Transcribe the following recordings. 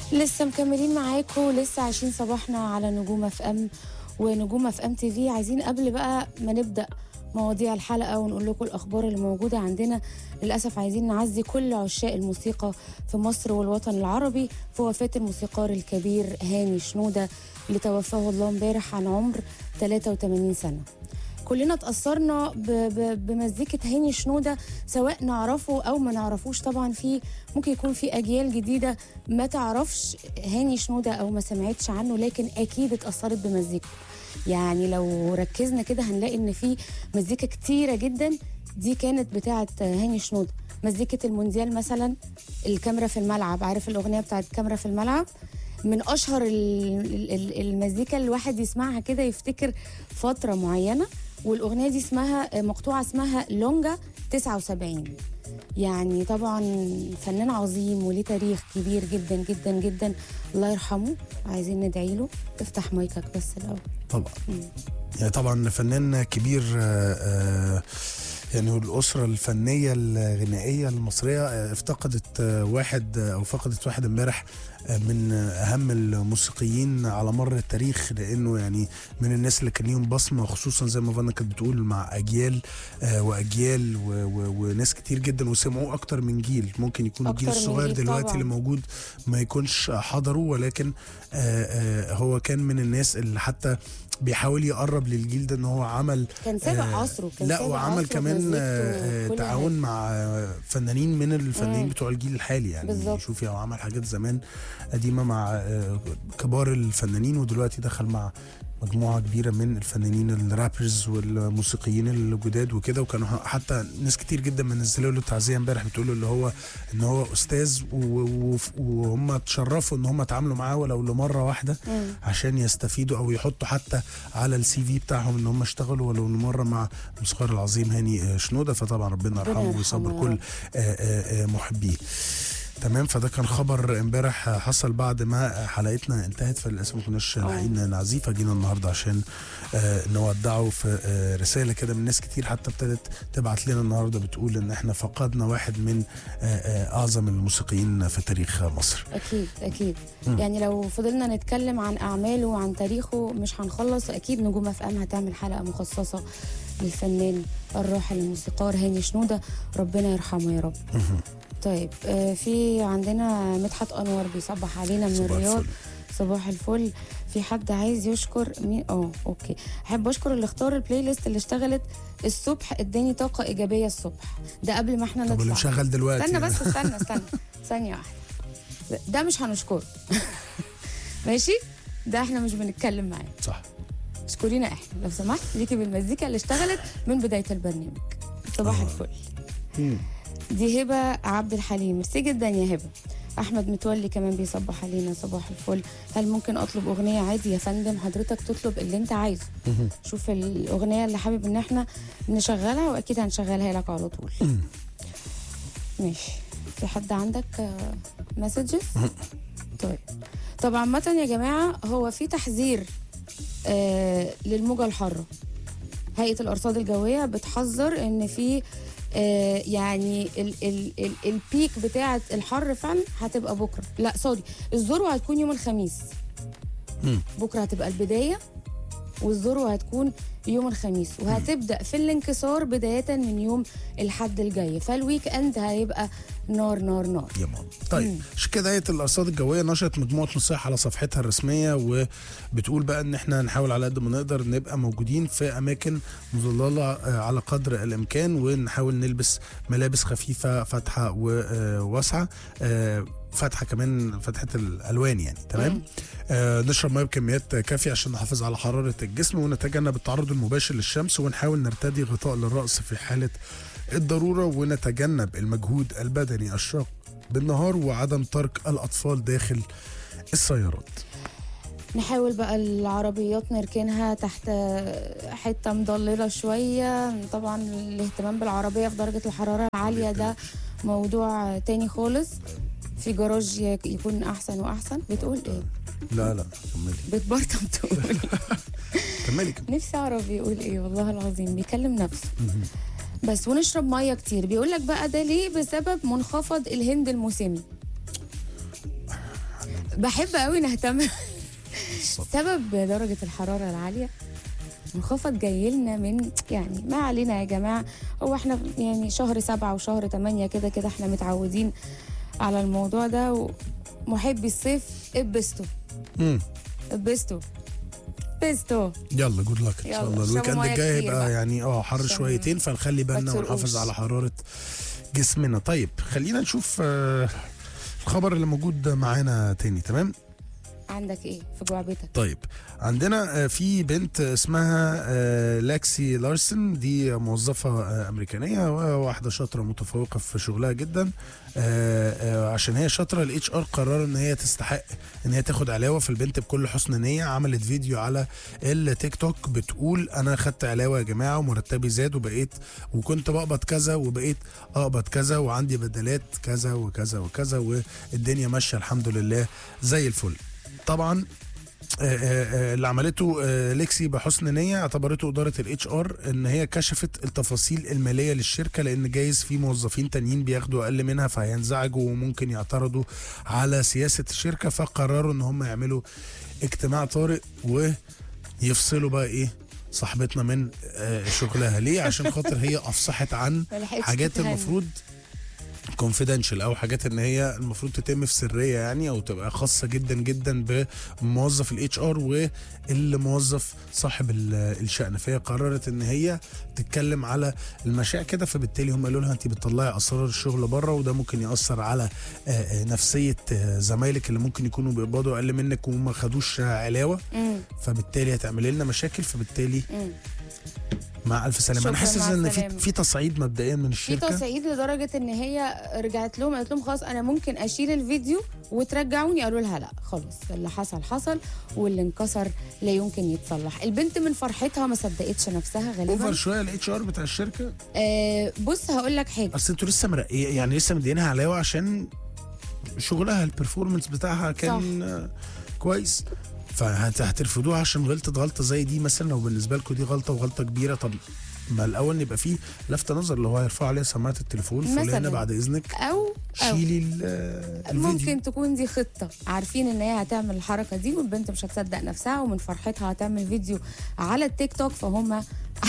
لسه مكملين معاكم لسه عايشين صباحنا على نجوم اف ام ونجوم اف ام تي في عايزين قبل بقى ما نبدا مواضيع الحلقه ونقول لكم الاخبار اللي موجوده عندنا للاسف عايزين نعزي كل عشاق الموسيقى في مصر والوطن العربي في وفاه الموسيقار الكبير هاني شنوده اللي توفاه الله امبارح عن عمر 83 سنه كلنا اتأثرنا ب- ب- بمزيكة هاني شنودة سواء نعرفه أو ما نعرفوش طبعا في ممكن يكون في أجيال جديدة ما تعرفش هاني شنودة أو ما سمعتش عنه لكن أكيد اتأثرت بمزيكته يعني لو ركزنا كده هنلاقي إن في مزيكا كتيرة جدا دي كانت بتاعة هاني شنودة مزيكة المونديال مثلا الكاميرا في الملعب عارف الأغنية بتاعت كاميرا في الملعب من اشهر ال- ال- المزيكا اللي الواحد يسمعها كده يفتكر فتره معينه والاغنيه دي اسمها مقطوعه اسمها لونجا 79 يعني طبعا فنان عظيم وليه تاريخ كبير جدا جدا جدا الله يرحمه عايزين ندعي له افتح مايكك بس الاول طبعا يعني طبعا فنان كبير آه، آه، يعني الأسرة الفنية الغنائية المصرية آه، افتقدت آه، واحد آه، أو فقدت واحد امبارح آه، من آه، أهم الموسيقيين على مر التاريخ لأنه يعني من الناس اللي كان ليهم بصمة خصوصا زي ما فانا كانت بتقول مع أجيال آه، وأجيال و- و- وناس كتير جدا وسمعوه أكتر من جيل ممكن يكون أكتر الجيل من الصغير جيل دلوقتي طبعاً. اللي موجود ما يكونش حضره ولكن آه، آه، هو كان من الناس اللي حتى بيحاول يقرب للجيل ده ان هو عمل كان سابق آه، عصره كان لا سابق وعمل عصره كمان بمزيكته آه، وكل تعاون حاجة. مع آه، فنانين من الفنانين مم. بتوع الجيل الحالي يعني بالظبط. شوفي هو عمل حاجات زمان قديمه مع آه، كبار الفنانين ودلوقتي دخل مع مجموعه كبيره من الفنانين الرابرز والموسيقيين الجداد وكده وكانوا حتى ناس كتير جدا منزلوا له تعزيه امبارح بتقول له اللي هو ان هو استاذ و- و- وهم تشرفوا ان هم اتعاملوا معاه ولو لمره واحده مم. عشان يستفيدوا او يحطوا حتى على السي في بتاعهم ان هم اشتغلوا ولو مره مع الموسيقار العظيم هاني آه، شنوده فطبعا ربنا ربنا يرحمه يرحمه ويصبر يا كل رب. آه، آه، آه، محبيه تمام فده كان خبر امبارح حصل بعد ما حلقتنا انتهت فللاسف ما كناش لاحقين نعزيه فجينا النهارده عشان آه، نودعه في آه، رساله كده من ناس كتير حتى ابتدت تبعت لنا النهارده بتقول ان احنا فقدنا واحد من آه، آه، اعظم الموسيقيين في تاريخ مصر اكيد اكيد يعني لو فضلنا نتكلم عن اعماله وعن تاريخه مش هنخلص اكيد نجوم اف ام هتعمل حلقه مخصصه للفنان الراحل الموسيقار هاني شنوده ربنا يرحمه يا رب طيب آه في عندنا مدحت انور بيصبح علينا من صباح الرياض الفل. صباح الفل في حد عايز يشكر مين اه اوكي احب اشكر اللي اختار البلاي ليست اللي اشتغلت الصبح اداني طاقه ايجابيه الصبح ده قبل ما احنا طب اللي نطلع مشغل دلوقتي استنى بس استنى استنى ثانية واحدة ده مش هنشكره ماشي ده احنا مش بنتكلم معاه صح اشكرينا احنا لو سمحت ليكي بالمزيكا اللي اشتغلت من بداية البرنامج صباح آه. الفل مم. دي هبة عبد الحليم ميرسي جدا يا هبة احمد متولي كمان بيصبح علينا صباح الفل هل ممكن اطلب اغنيه عادي يا فندم حضرتك تطلب اللي انت عايزه مهم. شوف الاغنيه اللي حابب ان احنا نشغلها واكيد هنشغلها لك على طول ماشي في حد عندك مسجز طيب طب عامة يا جماعة هو في تحذير آه للموجة الحارة هيئة الأرصاد الجوية بتحذر إن في آه يعني ال ال ال البيك بتاعة الحر فعلا هتبقى بكرة لا سوري الذروة هتكون يوم الخميس مم. بكرة هتبقى البداية والذروة هتكون يوم الخميس وهتبدأ في الانكسار بداية من يوم الحد الجاي فالويك اند هيبقى نار نار نار يا ماما طيب عشان كده هيئه الارصاد الجويه نشرت مجموعه نصائح على صفحتها الرسميه وبتقول بقى ان احنا نحاول على قد ما نقدر نبقى موجودين في اماكن مظلله آه، على قدر الامكان ونحاول نلبس ملابس خفيفه فاتحه وواسعه آه، فاتحه كمان فتحه الالوان يعني تمام آه نشرب ميه بكميات كافيه عشان نحافظ على حراره الجسم ونتجنب التعرض المباشر للشمس ونحاول نرتدي غطاء للراس في حاله الضروره ونتجنب المجهود البدني الشاق بالنهار وعدم ترك الاطفال داخل السيارات نحاول بقى العربيات نركنها تحت حتة مضللة شوية طبعا الاهتمام بالعربية في درجة الحرارة العالية ده موضوع تاني خالص في جراج ي- يكون أحسن وأحسن بتقول إيه؟ لا لا كملي بتبرطم تقول كملي كملي نفسي أعرف يقول إيه والله العظيم بيكلم نفسه بس ونشرب مية كتير بيقول لك بقى ده ليه بسبب منخفض الهند الموسمي بحب قوي نهتم سبب درجة الحرارة العالية منخفض جاي لنا من يعني ما علينا يا جماعة هو احنا يعني شهر سبعة وشهر تمانية كده كده احنا متعودين على الموضوع ده ومحبي الصيف ابستوا مم. ابستوا ابستوا يلا جود لك ان شاء يلا، الله اشربوا الويكند مية الجاي كتير هيبقى بقى. يعني اه حر عشان شويتين فنخلي بالنا ما تسرقوش. ونحافظ على حراره جسمنا طيب خلينا نشوف آه، الخبر اللي موجود معانا تاني تمام عندك ايه في جعبتك طيب عندنا آه، في بنت اسمها آه، لاكسي لارسن دي موظفة آه، أمريكانية وواحدة شاطرة متفوقة في شغلها جدا آه، آه، عشان هي شاطرة الاتش ار قرر ان هي تستحق ان هي تاخد علاوة فالبنت بكل حسن نية عملت فيديو على التيك توك بتقول انا خدت علاوة يا جماعة ومرتبي زاد وبقيت وكنت بقبض كذا وبقيت اقبض كذا وعندي بدلات كذا وكذا وكذا والدنيا ماشية الحمد لله زي الفل طبعا آه، آه، آه، اللي عملته آه، ليكسي بحسن نيه اعتبرته اداره الاتش ار ان هي كشفت التفاصيل الماليه للشركه لان جايز في موظفين تانيين بياخدوا اقل منها فهينزعجوا وممكن يعترضوا على سياسه الشركه فقرروا ان هم يعملوا اجتماع طارئ ويفصلوا بقى ايه صاحبتنا من آه، شغلها ليه عشان خاطر هي افصحت عن ما لحقتش حاجات تتهنى. المفروض كونفيدنشال او حاجات ان هي المفروض تتم في سريه يعني او تبقى خاصه جدا جدا بموظف الاتش ار والموظف صاحب ال- الشأن فهي قررت ان هي تتكلم على المشاع كده فبالتالي هم قالوا لها انت بتطلعي اسرار الشغل بره وده ممكن ياثر على آه، آه، نفسيه آه، زمايلك اللي ممكن يكونوا بيقبضوا اقل منك وما خدوش علاوه مم. فبالتالي هتعملي لنا مشاكل فبالتالي مم. مع الف سلامه انا شكراً، حاسس مع ان في السلامة. في تصعيد مبدئيا من في الشركه تصعيد لدرجه ان هي رجعت لهم قالت لهم خلاص انا ممكن اشيل الفيديو وترجعوني قالوا لها لا خلاص اللي حصل حصل واللي انكسر لا يمكن يتصلح البنت من فرحتها ما صدقتش نفسها اوفر غالبا شويه الاتش ار بتاع الشركه آه بص هقول لك حاجه اصل انتوا لسه مرقيه يعني لسه مدينها علاوه عشان شغلها البرفورمانس بتاعها كان آه، كويس فهترفضوها عشان غلطت غلطه زي دي مثلا لو بالنسبه لكم دي غلطه وغلطه كبيره طب ما الاول يبقى فيه لفت نظر اللي هو هيرفع عليها سماعه التليفون فلانه مثلاً. بعد اذنك او او شيلي ال- آه، الفيديو ممكن تكون دي خطة عارفين ان هي هتعمل الحركة دي والبنت مش هتصدق نفسها ومن فرحتها هتعمل فيديو على التيك توك فهم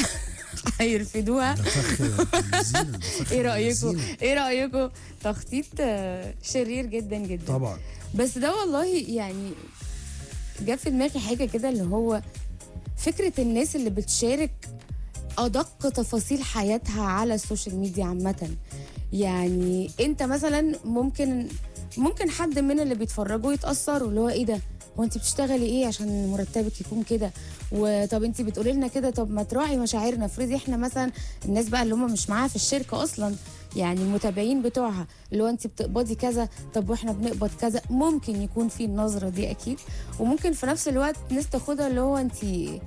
هيرفدوها ده فخ الزينة، ده فخ ايه رأيكم الزينة. ايه رأيكم تخطيط آه، شرير جدا جدا طبعا بس ده والله يعني جاب في دماغي حاجة كده اللي هو فكرة الناس اللي بتشارك أدق تفاصيل حياتها على السوشيال ميديا عامة يعني انت مثلا ممكن ممكن حد من اللي بيتفرجوا يتأثروا اللي هو ايه ده هو انت بتشتغلي ايه عشان مرتبك يكون كده وطب انت بتقولي لنا كده طب ما تراعي مشاعرنا افرضي احنا مثلا الناس بقى اللي هم مش معاها في الشركه اصلا يعني المتابعين بتوعها اللي هو انت بتقبضي كذا طب واحنا بنقبض كذا ممكن يكون في النظره دي اكيد وممكن في نفس الوقت ناس تاخدها اللي هو انت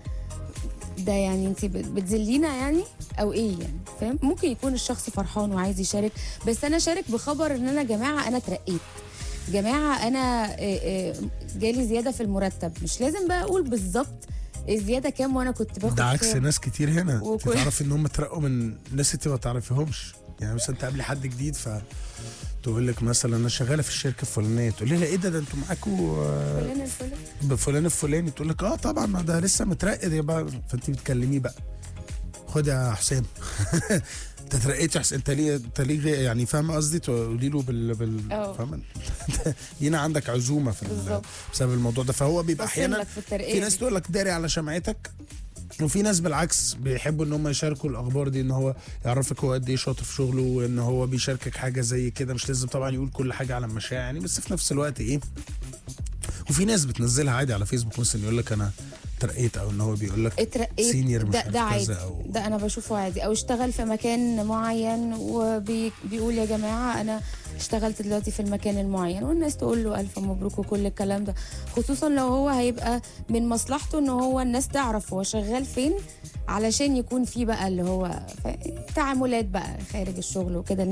ده يعني انت بتذلينا يعني او ايه يعني فاهم ممكن يكون الشخص فرحان وعايز يشارك بس انا شارك بخبر ان انا يا جماعه انا اترقيت جماعه انا آه، آه، جالي زياده في المرتب مش لازم بقى اقول بالظبط الزياده كام وانا كنت باخد ده عكس كام. ناس كتير هنا انت وكل- تعرفي ان هم اترقوا من ناس انت ما تعرفيهمش يعني مثلا تقابلي حد جديد ف تقول لك مثلا انا شغاله في الشركه الفلانيه تقول لها ايه ده ده انتوا معاكوا آه، فلان الفلان بفلان الفلاني تقول لك اه طبعا ما ده لسه مترقي ده بقى فانت بتكلميه بقى خد يا حسام انت اترقيت يا حسام انت ليه انت ليه غير- يعني فاهمه قصدي تقولي له بال بال اه. فاهمه هنا عندك عزومه في ال- بالظبط. بسبب الموضوع ده فهو بيبقى بصين احيانا لك في الترقية في ناس دي. تقول لك داري على شمعتك وفي ناس بالعكس بيحبوا ان هم يشاركوا الاخبار دي ان هو يعرفك هو قد ايه شاطر في شغله وان هو بيشاركك حاجه زي كده مش لازم طبعا يقول كل حاجه على المشاع يعني بس في نفس الوقت ايه وفي ناس بتنزلها عادي على فيسبوك مثلا يقول لك انا ترقيت او ان هو بيقول لك اترقيت Senior مش ده, عارف ده عادي كذا أو- ده انا بشوفه عادي او اشتغل في مكان معين وبيقول يا جماعه انا اشتغلت دلوقتي في المكان المعين والناس تقول له الف مبروك وكل الكلام ده خصوصا لو هو هيبقى من مصلحته ان هو الناس تعرف هو شغال فين علشان يكون في بقى اللي هو ف- تعاملات بقى خارج الشغل وكده